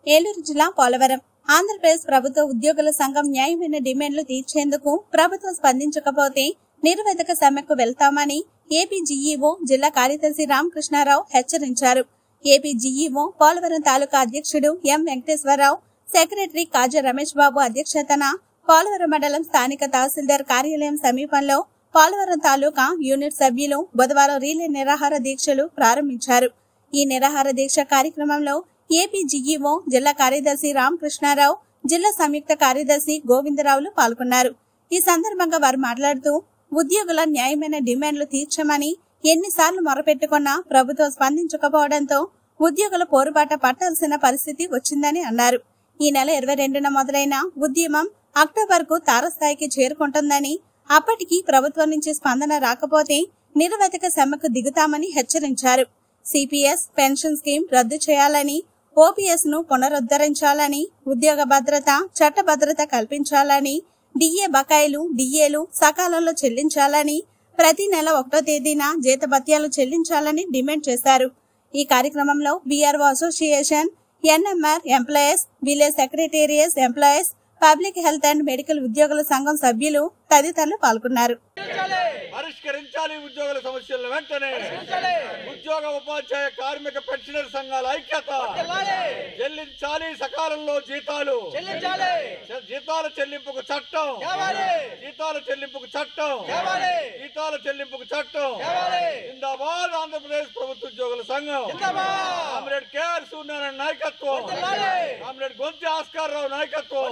ఏలూరు జిల్లా పోలవరం ఆంధ్రప్రదేశ్ ప్రభుత్వ ఉద్యోగుల సంఘం న్యాయమైన డిమాండ్లు తీర్చేందుకు ప్రభుత్వం స్పందించకపోతే నిరవధిక సమ్మెకు వెళ్తామని ఏపీ జీఈఓ జిల్లా కార్యదర్శి రామకృష్ణారావు హెచ్చరించారు ఏపీ జీఈఓ పోలవరం తాలూకా అధ్యక్షుడు ఎం వెంకటేశ్వరరావు సెక్రటరీ కాజా రమేష్ బాబు అధ్యక్షతన పోలవరం మండలం స్థానిక తహసీల్దార్ కార్యాలయం సమీపంలో పోలవరం తాలూకా యూనిట్ సభ్యులు బుధవారం రీలే నిరాహార దీక్షలు ప్రారంభించారు ఈ నిరాహార దీక్ష కార్యక్రమంలో ఏపీ జీఈఓ జిల్లా కార్యదర్శి రామకృష్ణారావు జిల్లా సంయుక్త కార్యదర్శి గోవిందరావులు పాల్గొన్నారు ఈ సందర్భంగా వారు మాట్లాడుతూ ఉద్యోగుల న్యాయమైన డిమాండ్లు తీర్చమని ఎన్నిసార్లు మొరపెట్టుకున్నా ప్రభుత్వం స్పందించకపోవడంతో ఉద్యోగుల పోరుబాట పట్టాల్సిన పరిస్థితి వచ్చిందని అన్నారు ఈ నెల ఇరవై రెండున మొదలైన ఉద్యమం అక్టోబర్ కు తారస్థాయికి చేరుకుంటుందని అప్పటికి ప్రభుత్వం నుంచి స్పందన రాకపోతే నిరవధిక సమ్మెకు దిగుతామని హెచ్చరించారు సిపిఎస్ పెన్షన్ స్కీమ్ రద్దు చేయాలని ఓపీఎస్ ను పునరుద్ధరించాలని ఉద్యోగ భద్రత చట్ట భద్రత కల్పించాలని డిఏ బకాయిలు డిఏలు సకాలంలో చెల్లించాలని ప్రతి నెల ఒకటో తేదీన జీతభత్యాలు చెల్లించాలని డిమాండ్ చేశారు ఈ కార్యక్రమంలో BRO association NMR employees village secretariats employees public health and medical ఉద్యోగుల సంఘం సభ్యులు తదితరులు పాల్గొన్నారు పరిష్కరించాలి ఉద్యోగుల సమస్యలను వెంటనే ఉద్యోగ ఉపాధ్యాయ కార్మిక పెన్షనర్ సంఘాల ఐక్యత చెల్లించాలి సకాలంలో జీతాలు చె- జీతాల చెల్లింపుకు చట్టం జీతాల చెల్లింపుకు చట్టం జీతాల చెల్లింపుకు చట్టం జిందాబాద్ ఆంధ్రప్రదేశ్ ప్రభుత్వ ఉద్యోగుల సంఘం కామ్రేడ్ కేఆర్ సూర్యనారాయణ నాయకత్వం కామ్రేడ్ గొంతి ఆస్కార్ రావు నాయకత్వం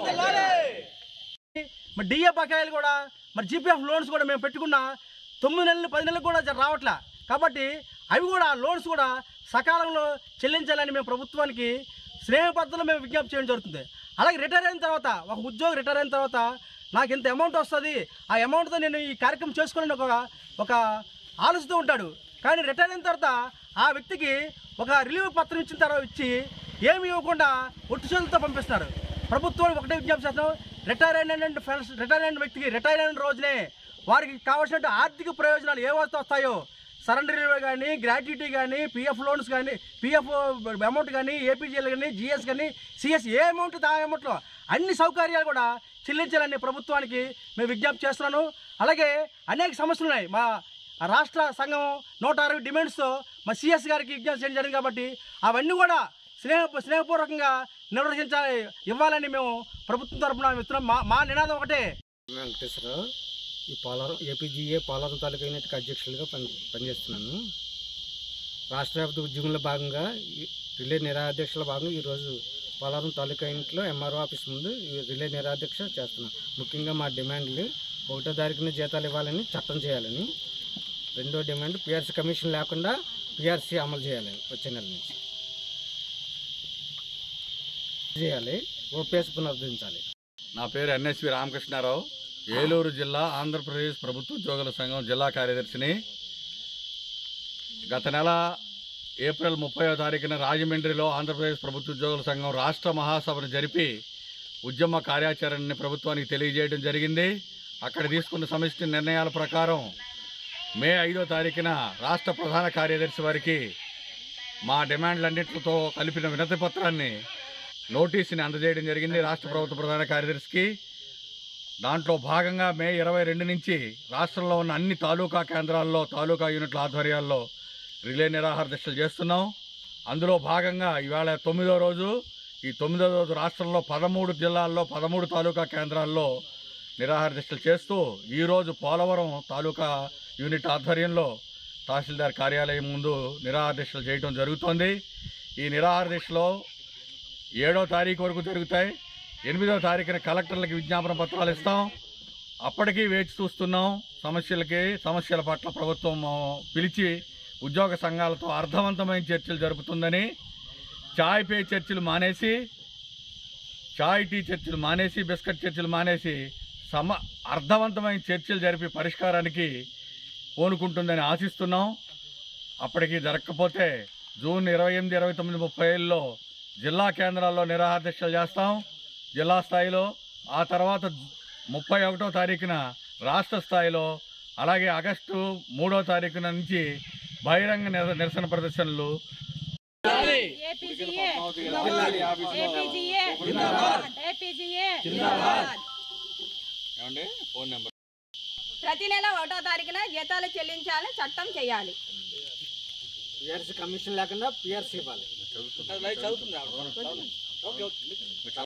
మరి డిఏ బకాయిలు కూడా మరి జీపీఎఫ్ లోన్స్ కూడా మేము పెట్టుకున్న తొమ్మిది నెలలు పది నెలలు కూడా జర రావట్లే కాబట్టి అవి కూడా లోన్స్ కూడా సకాలంలో చెల్లించాలని మేము ప్రభుత్వానికి స్నేహ పద్ధతిలో మేము విజ్ఞప్తి చేయడం జరుగుతుంది అలాగే రిటైర్ అయిన తర్వాత ఒక ఉద్యోగి రిటైర్ అయిన తర్వాత నాకు ఇంత అమౌంట్ వస్తుంది ఆ అమౌంట్తో నేను ఈ కార్యక్రమం చేసుకోవాలని ఒక ఒక ఆలోచిస్తూ ఉంటాడు కానీ రిటైర్ అయిన తర్వాత ఆ వ్యక్తికి ఒక రిలీవ్ పత్రం ఇచ్చిన తర్వాత ఇచ్చి ఏమి ఇవ్వకుండా ఒట్టు చేతులతో పంపిస్తారు ప్రభుత్వానికి ఒకటే విజ్ఞప్తి చేస్తాం రిటైర్ అయిన ఫ్రెండ్స్ రిటైర్ అయిన వ్యక్తికి రిటైర్ అయిన రోజునే వారికి కావాల్సిన ఆర్థిక ప్రయోజనాలు ఏ వస్తే వస్తాయో సరెండర్ కానీ గ్రాట్యుటీ కానీ పిఎఫ్ లోన్స్ కానీ పిఎఫ్ అమౌంట్ కానీ ఏపీజీఎల్ కానీ జిఎస్ కానీ సిఎస్ ఏ అమౌంట్ ఆ అమౌంట్లో అన్ని సౌకర్యాలు కూడా చెల్లించాలని ప్రభుత్వానికి మేము విజ్ఞప్తి చేస్తున్నాను అలాగే అనేక సమస్యలు ఉన్నాయి మా రాష్ట్ర సంఘం నూట అరవై డిమాండ్స్తో మా సిఎస్ గారికి విజ్ఞప్తి చేయడం జరిగింది కాబట్టి అవన్నీ కూడా స్నేహ స్నేహపూర్వకంగా నిర్వహించాలి ఇవ్వాలని మేము ప్రభుత్వం తరఫున ఇస్తున్నాం మా మా నినాదం ఒకటే వెంకటేశ్వరరావు ఈ పోలవరం ఏపీజీఏ పోలవరం తాలూకా యూనిట్కి అధ్యక్షులుగా పని పనిచేస్తున్నాను రాష్ట్ర వ్యాప్త ఉద్యోగంలో భాగంగా ఈ రిలే నిరాధ్యక్షల భాగంగా ఈరోజు పోలవరం తాలూకా యూనిట్లో ఎంఆర్ఓ ఆఫీస్ ముందు ఈ రిలే నిరాధ్యక్ష చేస్తున్నాం ముఖ్యంగా మా డిమాండ్లు ఒకటో తారీఖున జీతాలు ఇవ్వాలని చట్టం చేయాలని రెండో డిమాండ్ పిఆర్సీ కమిషన్ లేకుండా పిఆర్సీ అమలు చేయాలని వచ్చే నెల నుంచి చేయాలి ఓపీఎస్ పునరుద్ధరించాలి నా పేరు ఎన్ఎస్వి రామకృష్ణారావు ఏలూరు జిల్లా ఆంధ్రప్రదేశ్ ప్రభుత్వ ఉద్యోగుల సంఘం జిల్లా కార్యదర్శిని గత నెల ఏప్రిల్ ముప్పైవ తారీఖున రాజమండ్రిలో ఆంధ్రప్రదేశ్ ప్రభుత్వ ఉద్యోగుల సంఘం రాష్ట్ర మహాసభను జరిపి ఉద్యమ కార్యాచరణని ప్రభుత్వానికి తెలియజేయడం జరిగింది అక్కడ తీసుకున్న సమిష్టి నిర్ణయాల ప్రకారం మే ఐదో తారీఖున రాష్ట్ర ప్రధాన కార్యదర్శి వారికి మా డిమాండ్లన్నింటితో కలిపిన వినతి పత్రాన్ని నోటీసుని అందజేయడం జరిగింది రాష్ట్ర ప్రభుత్వ ప్రధాన కార్యదర్శికి దాంట్లో భాగంగా మే ఇరవై రెండు నుంచి రాష్ట్రంలో ఉన్న అన్ని తాలూకా కేంద్రాల్లో తాలూకా యూనిట్ల ఆధ్వర్యాల్లో రిలే నిరాహార దీక్షలు చేస్తున్నాం అందులో భాగంగా ఇవాళ తొమ్మిదో రోజు ఈ తొమ్మిదో రోజు రాష్ట్రంలో పదమూడు జిల్లాల్లో పదమూడు తాలూకా కేంద్రాల్లో నిరాహార దీక్షలు చేస్తూ ఈరోజు పోలవరం తాలూకా యూనిట్ ఆధ్వర్యంలో తహసీల్దార్ కార్యాలయం ముందు నిరాహార దీక్షలు చేయడం జరుగుతోంది ఈ నిరాహార దీక్షలో ఏడో తారీఖు వరకు జరుగుతాయి ఎనిమిదో తారీఖున కలెక్టర్లకు విజ్ఞాపన పత్రాలు ఇస్తాం అప్పటికీ వేచి చూస్తున్నాం సమస్యలకి సమస్యల పట్ల ప్రభుత్వం ఆ, పిలిచి ఉద్యోగ సంఘాలతో అర్థవంతమైన చర్చలు జరుపుతుందని చాయ్ పే చర్చలు మానేసి చాయ్ టీ చర్చలు మానేసి బిస్కెట్ చర్చలు మానేసి సమ అర్థవంతమైన చర్చలు జరిపి పరిష్కారానికి పూనుకుంటుందని ఆశిస్తున్నాం అప్పటికి జరగకపోతే జూన్ ఇరవై ఎనిమిది ఇరవై తొమ్మిది ముప్పై ఏళ్ళలో జిల్లా కేంద్రాల్లో నిరాహార దీక్షలు చేస్తాం జిల్లా స్థాయిలో ఆ తర్వాత ముప్పై ఒకటో తారీఖున రాష్ట్ర స్థాయిలో అలాగే ఆగస్టు మూడో తారీఖున నుంచి బహిరంగ నిర- నిరసన ప్రదర్శనలు ఏపీజీఏ ఏపీజీఏ ఏపీజీఏ ఏమండి ఫోన్ నెంబర్ ప్రతి నెల ఒకటో తారీఖున జీతాలు చెల్లించాలని చట్టం చేయాలి పిఆర్సీ కమిషన్ లేకుండా పిఆర్సీ ఇవ్వాలి